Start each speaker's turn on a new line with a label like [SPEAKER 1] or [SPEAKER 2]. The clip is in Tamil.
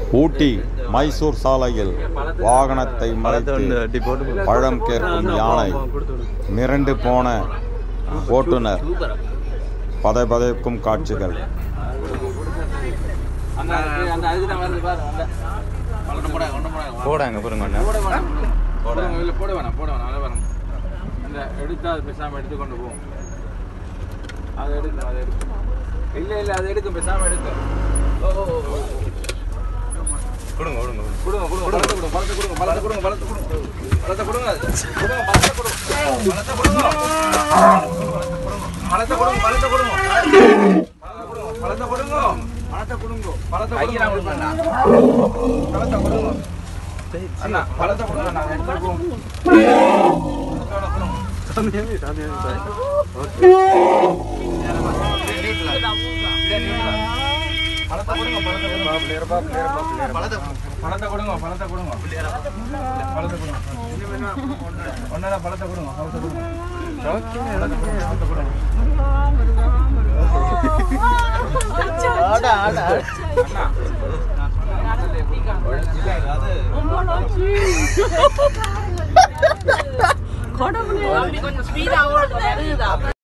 [SPEAKER 1] ஊட்டி மைசூர் சாலையில் வாகனத்தை மறைத்து பழம் கேட்கும் யானை மிரண்டு போன ஓட்டுநர் பதைபதைக்கும் காட்சிகள்
[SPEAKER 2] அந்த அந்த அதுக்கு தான் வருது பாரு அந்த ஒன்று போட ஒன்று போட
[SPEAKER 3] போடாங்க பாருங்க அண்ணா
[SPEAKER 2] போட வேணாம் போட இல்லை போட வேணாம் போட வேணாம் அதை வேணாம் அந்த எடுத்தா அது பேசாமல் எடுத்து கொண்டு போகும் அதை எடுக்கும் அதை எடுக்கும் இல்லை இல்லை அதை எடுக்கும் பேசாமல் எடுக்கும் ஓ ஓ, ஓ, ஓ.
[SPEAKER 3] கொடுங்க கொடுங்க
[SPEAKER 2] கொடுங்க கொடுங்க பழத்தை கொடுங்க பழத்தை கொடுங்க பழத்தை கொடுங்க பழத்தை கொடுங்க பழத்தை கொடுங்க கொடுங்க பழத்தை கொடுங்க பழத்தை கொடுங்க பழத்தை கொடுங்க பழத்தை கொடுங்க பழத்தை கொடுங்க பழத்தை கொடுங்க பழத்தை கொடுங்க பழத்தை கொடுங்க அண்ணா பழத்தை கொடுங்க நான் எடுத்துக்கோங்க பழத்தை கொடுங்க பழத்தை கொடுங்க பழத்தை கொடுங்க பழத்தை கொடுங்க பழத்தை கொடுங்க ஒன்னடா பழத்தை கொடுங்க பழத்தை கொடுங்க பழத்தை கொடுங்க, பழத்தை கொடுங்க
[SPEAKER 4] கடவுளே கொஞ்சம் ஸ்பீடா ஓடுது